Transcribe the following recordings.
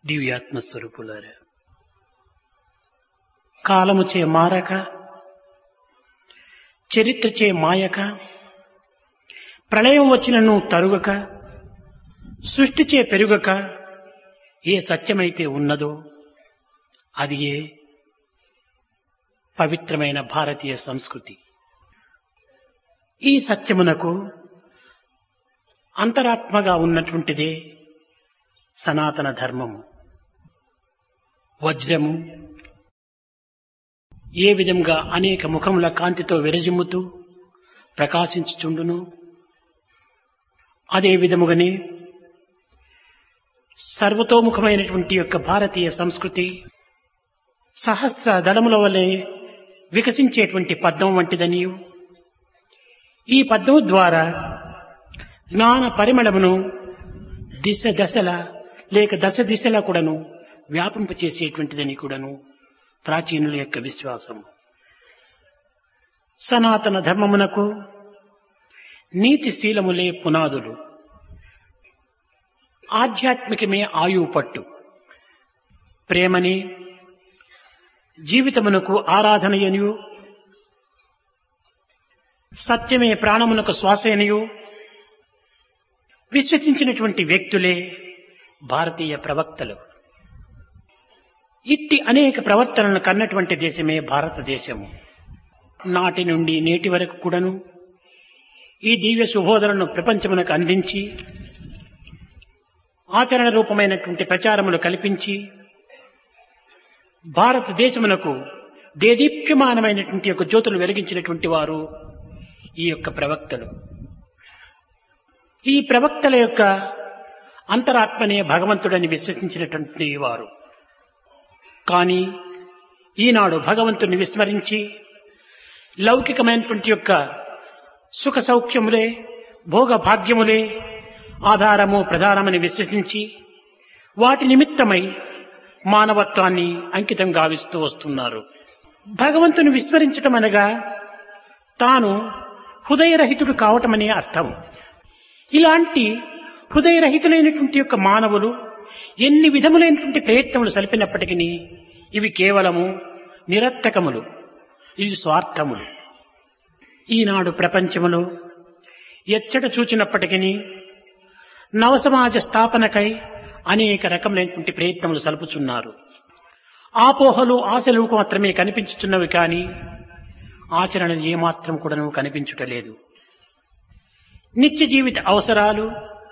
దివ్యాత్మ స్వరూపులారా కాలముచే మారక చరిత్రచే మాయక ప్రళయం వచ్చినను తరుగక సృష్టిచే పెరుగక ఏ సత్యమైతే ఉన్నదో అది ఏ పవిత్రమైన భారతీయ సంస్కృతి ఈ సత్యమునకు అంతరాత్మగా ఉన్నటువంటిదే సనాతన ధర్మము వజ్రము ఏ విధంగా అనేక ముఖముల కాంతితో విరజిమ్ముతూ ప్రకాశించుచుండును అదే విధముగానే సర్వతోముఖమైనటువంటి యొక్క భారతీయ సంస్కృతి సహస్ర దళముల వలె వికసించేటువంటి పద్మం వంటిదనియు ఈ పద్మం ద్వారా జ్ఞాన పరిమళమును దిశ దశల లేక దశ దిశల కూడాను వ్యాపింపచేసేటువంటిదని కూడాను ప్రాచీనుల యొక్క విశ్వాసం సనాతన ధర్మమునకు నీతి శీలములే పునాదులు ఆధ్యాత్మికమే ఆయువు పట్టు ప్రేమని జీవితమునకు ఆరాధనయనియు సత్యమే ప్రాణమునకు శ్వాసయనియు విశ్వసించినటువంటి వ్యక్తులే భారతీయ ప్రవక్తలు ఇట్టి అనేక ప్రవర్తనలను కన్నటువంటి దేశమే భారతదేశము నాటి నుండి నేటి వరకు కూడాను ఈ దివ్య శుభోదలను ప్రపంచమునకు అందించి ఆచరణ రూపమైనటువంటి ప్రచారములు కల్పించి భారతదేశమునకు దేదీప్యమానమైనటువంటి యొక్క జ్యోతులు వెలిగించినటువంటి వారు ఈ యొక్క ప్రవక్తలు ఈ ప్రవక్తల యొక్క అంతరాత్మనే భగవంతుడని విశ్వసించినటువంటి వారు కానీ ఈనాడు భగవంతుని విస్మరించి లౌకికమైనటువంటి యొక్క సుఖ సౌఖ్యములే భోగ భాగ్యములే ఆధారము ప్రధానమని విశ్వసించి వాటి నిమిత్తమై మానవత్వాన్ని అంకితం గావిస్తూ వస్తున్నారు భగవంతుని విస్మరించటం అనగా తాను హృదయరహితుడు కావటమనే అర్థం ఇలాంటి హృదయరహితులైనటువంటి యొక్క మానవులు ఎన్ని విధములైనటువంటి ప్రయత్నములు సలిపినప్పటికీ ఇవి కేవలము నిరత్తకములు ఇవి స్వార్థములు ఈనాడు ప్రపంచములో ఎచ్చట చూచినప్పటికీ నవసమాజ స్థాపనకై అనేక రకములైనటువంటి ప్రయత్నములు సలుపుచున్నారు ఆపోహలు ఆశలు మాత్రమే కనిపించుచున్నవి కానీ ఆచరణ ఏమాత్రం కూడాను కనిపించుటలేదు నిత్య జీవిత అవసరాలు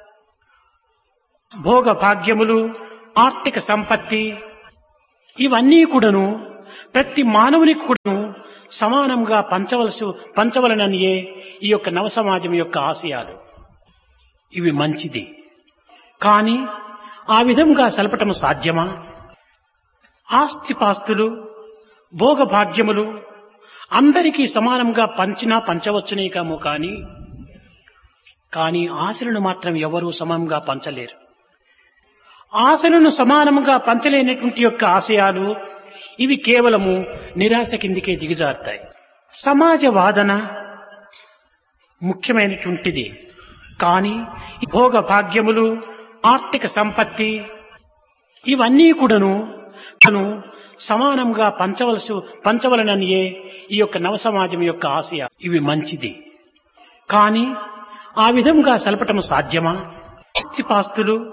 భోగ భాగ్యములు ఆర్థిక సంపత్తి ఇవన్నీ కూడాను ప్రతి మానవునికి కూడాను సమానంగా పంచవలసి పంచవలననియే ఈ యొక్క నవ సమాజం యొక్క ఆశయాలు ఇవి మంచిది కానీ ఆ విధంగా సలపటం సాధ్యమా ఆస్తిపాస్తులు భోగభాగ్యములు అందరికీ సమానంగా పంచినా పంచవచ్చునే కాము కానీ కానీ ఆశలను మాత్రం ఎవరూ సమానంగా పంచలేరు ఆశలను సమానముగా పంచలేనటువంటి యొక్క ఆశయాలు ఇవి కేవలము నిరాశ కిందికే దిగజారుతాయి సమాజ వాదన ముఖ్యమైనటువంటిది కానీ భోగ భాగ్యములు ఆర్థిక సంపత్తి ఇవన్నీ కూడాను తను సమానంగా పంచవలసి పంచవలననియే ఈ యొక్క నవ సమాజం యొక్క ఆశయ ఇవి మంచిది కానీ ఆ విధంగా సలపటం సాధ్యమా ఆస్తిపాస్తులు